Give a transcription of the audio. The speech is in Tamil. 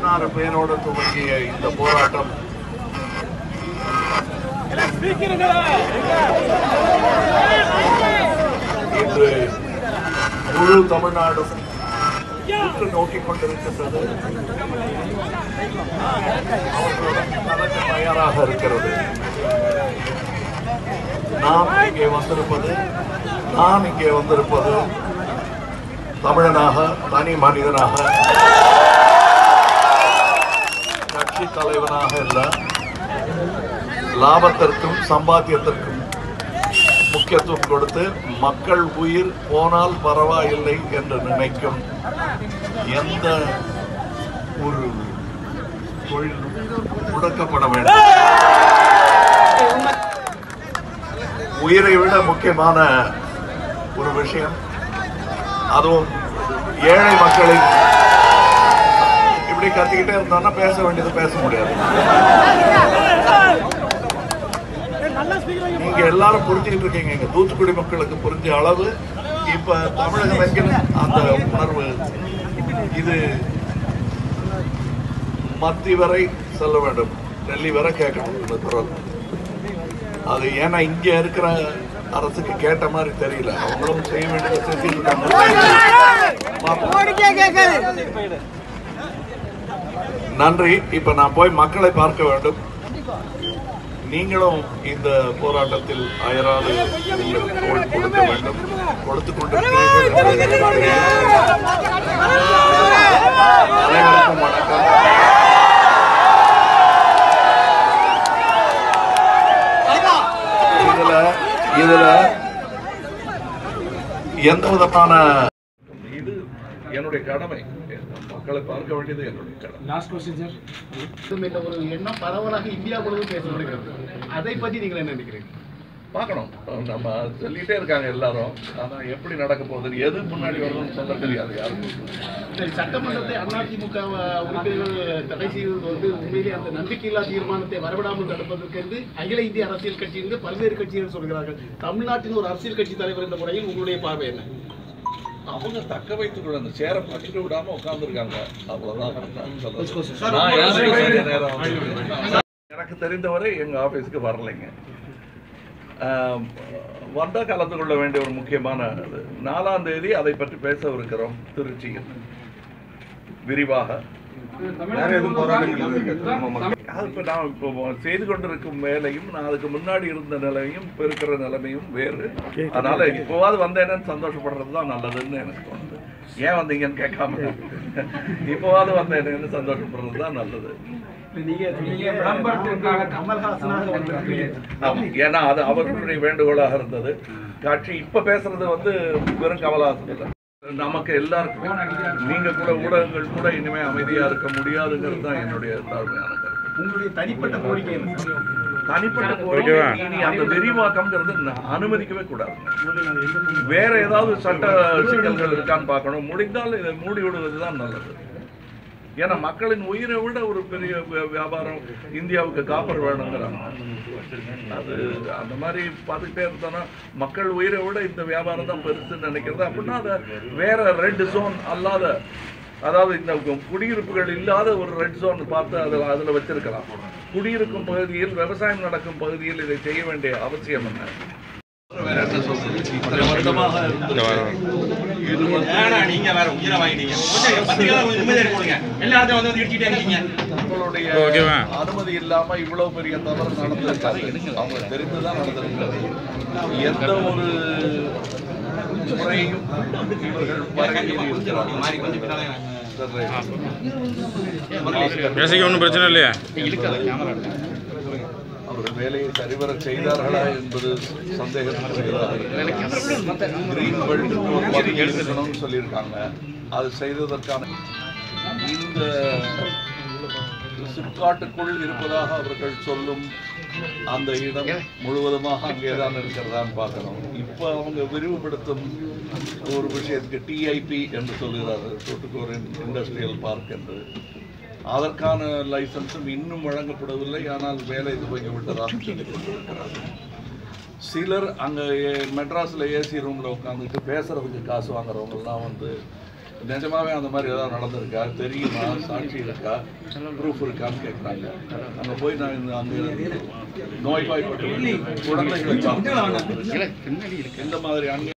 பதினாறு பேரோடு துவங்கிய இந்த போராட்டம் இன்று முழு தமிழ்நாடும் உற்று நோக்கிக் கொண்டிருக்கின்றது அவர்களுடன் நடக்க தயாராக இருக்கிறது நாம் இங்கே வந்திருப்பது நான் இங்கே வந்திருப்பது தமிழனாக தனி மனிதனாக கட்சி தலைவனாக இல்ல லாபத்திற்கும் சம்பாத்தியத்திற்கும் முக்கியத்துவம் கொடுத்து மக்கள் உயிர் போனால் பரவாயில்லை என்று நினைக்கும் எந்த ஒரு தொழில் முடக்கப்பட வேண்டும் உயிரை விட முக்கியமான ஒரு விஷயம் அதுவும் ஏழை மக்களின் இப்படி கத்திக்கிட்டே இருந்தோம்னா பேச வேண்டியது பேச முடியாது நீங்க எல்லாரும் புரிஞ்சுக்கிட்டு இருக்கீங்க எங்க தூத்துக்குடி மக்களுக்கு புரிஞ்ச அளவு இப்ப தமிழகம் எங்கிலும் அந்த உணர்வு இது மத்தி வரை செல்ல வேண்டும் டெல்லி வரை கேட்கணும் இந்த குரல் அது ஏன்னா இங்க இருக்கிற அரசுக்கு கேட்ட மாதிரி தெரியல அவங்களும் செய்ய வேண்டியதை செஞ்சுட்டு இருக்காங்க பார்ப்போம். நன்றி இப்ப நான் போய் மக்களை பார்க்க வேண்டும் நீங்களும் இந்த போராட்டத்தில் அயராது உங்கள் தோள் கொடுக்க வேண்டும் கொடுத்து கொண்டிருக்கிறீர்கள் என்று எனக்கு தெரியும். அனைவருக்கும் வணக்கம் இதுல இதுல எந்த விதமான இது என்னுடைய கடமை மக்களை பார்க்க வேண்டியது என்னுடைய கடமை லாஸ்ட் கொஸ்டின் சார் என்ற ஒரு எண்ணம் பரவலாக இந்தியா முழுவதும் பேசப்படுகிறது அதை பத்தி நீங்கள் என்ன நினைக்கிறீங்க பார்க்கணும் நம்ம சொல்லிட்டே இருக்காங்க எல்லாரும் ஆனா எப்படி நடக்க போகுது எது முன்னாடி வருதுன்னு சொல்ல தெரியாது யாருக்கும் சரி, சட்டமன்றத்தை அதிமுக உறுப்பினர்கள் தடை செய்வது வந்து உண்மையிலே அந்த நம்பிக்கையில்லா தீர்மானத்தை வரவிடாமல் தடுப்பதற்கு என்று அகில இந்திய அரசியல் கட்சியிலிருந்து பல்வேறு கட்சிகள் சொல்கிறார்கள் தமிழ்நாட்டின் ஒரு அரசியல் கட்சி தலைவர் என்ற முறையில் உங்களுடைய பார்வை என்ன அவங்க தக்க வைத்துக் கொள்ள அந்த சேரை பற்றிட்டு விடாம உட்கார்ந்துருக்காங்க அவ்வளவுதான் நான் சொல்றது. நான் யாரையும் சரியா நேரம் வந்து- எனக்கு தெரிந்தவரை எங்க ஆபீஸ்க்கு வரலைங்க ஆம், வந்தா கலந்து கொள்ள வேண்டிய ஒரு முக்கியமான இது. நாலாம் தேதி அதை பற்றி பேசவிருக்கிறோம் திருச்சியில் விரிவாக அது இப்ப நான் இப்போ செய்து கொண்டிருக்கும் வேலையும் நான் அதுக்கு முன்னாடி இருந்த நிலையும் இப்ப இருக்கிற நிலைமையும் வேறு அதனால இப்போவாது வந்தேன்னு சந்தோஷப்படுறது தான் நல்லதுன்னு எனக்கு தோணுது ஏன் வந்தீங்கன்னு கேட்காம இப்போவாது வந்தேன்னு சந்தோஷப்படுறது தான் நல்லது நீங்க நீங்க விளம்பரத்திற்காக கமல்ஹாசனாக வந்திருக்கிறீங்க ஆமா. ஏன்னா அது அவர்களுடைய வேண்டுகோளாக இருந்தது காட்சி இப்ப பேசுறது வந்து வெறும் கமலஹாசன் இல்ல நமக்கு எல்லாருக்குமே நீங்க கூட ஊடகங்கள் கூட இனிமே அமைதியா இருக்க முடியாதுங்கிறது தான் என்னுடைய தாழ்மையான கருத்து உங்களுடைய தனிப்பட்ட கோரிக்கை என்ன சார்? தனிப்பட்ட கோரிக்கை இனி அந்த விரிவாக்கம்ங்கிறது ந- அனுமதிக்கவே கூடாது வேற ஏதாவது சட்ட சிக்கல்கள் இருக்கான்னு பார்க்கணும் முடிந்தால் இதை மூடி விடுவது தான் நல்லது ஏன்னா மக்களின் உயிரை விட ஒரு பெரிய வி- வியாபாரம் இந்தியாவுக்கு காப்பர் வேணுங்கிறாங்க அது அந்த மாதிரி பார்த்துக்கிட்டே இருந்தோம்னா மக்கள் உயிரை விட இந்த வியாபாரம் தான் பெருசுன்னு நினைக்கிறது அப்படின்னா அதை வேற ரெட் ஜோன் அல்லாத அதாவது இந்த குடியிருப்புகள் இல்லாத ஒரு ரெட் ஜோன் பார்த்து அதில் அதில் வச்சிருக்கலாம் குடியிருக்கும் பகுதியில் விவசாயம் நடக்கும் பகுதியில் இதை செய்ய வேண்டிய அவசியம் என்ன வேற என்ன சொல்றது? இத்தனை வருடமாக இது வந்து ஏன்னா நீங்க வேற உயிரை வாங்கிட்டீங்க கொஞ்சம் பத்திரிக்கை கொஞ்சம் நிம்மதியா போடுங்க எல்லாத்தையும் வந்து வந்து இடிச்சிட்டே இருக்கீங்க உங்களுடைய அனுமதி இல்லாம இவ்வளவு பெரிய தவறு நடந்திருக்காது அவங்க தெரிந்துதான் நடந்திருக்கிறது எந்த ஒரு முறையும் இவர்கள் வரவேற்று இருக்கிறார்கள். மாறி கொஞ்சம் பின்னாலே பேசிக்க ஒன்றும் பிரச்சனை இல்லையா அவர்கள் வேலையை சரிவர செய்தார்களா என்பது சந்தேகத்துக்குரியதாக கிரீன் பெல்ட் ஒரு பதவி இருக்கணும்னு சொல்லியிருக்காங்க அது செய்ததற்கான இந்த சிப்காட்டுக்குள் இருப்பதாக அவர்கள் சொல்லும் அந்த இடம் முழுவதுமாக அங்கேதான் இருக்கிறதான்னு பார்க்கணும் இப்போ அவங்க விரிவுபடுத்தும் ஒரு விஷயத்துக்கு டிஐபி என்று சொல்கிறார்கள் தூத்துக்குடியின் இண்டஸ்ட்ரியல் பார்க் என்று அதற்கான லைசன்ஸும் இன்னும் வழங்கப்படவில்லை ஆனால் வேலை துவங்கி விட்டதாக சொல்லிக் கொண்டிருக்கிறார்கள் சிலர் அங்கே மெட்ராஸில் ஏசி ரூமில் உட்காந்துட்டு பேசுறதுக்கு காசு வாங்குறவங்கெல்லாம் வந்து நிஜமாவே அந்த மாதிரி ஏதாவது நடந்திருக்கா தெரியுமா சாட்சி இருக்கா ப்ரூஃப் இருக்கான்னு கேட்குறாங்க அங்கே போய் நான் இந்த அங்கே நோய்வாய்ப்பட்ட குழந்தைகளுக்கு இந்த மாதிரி அங்க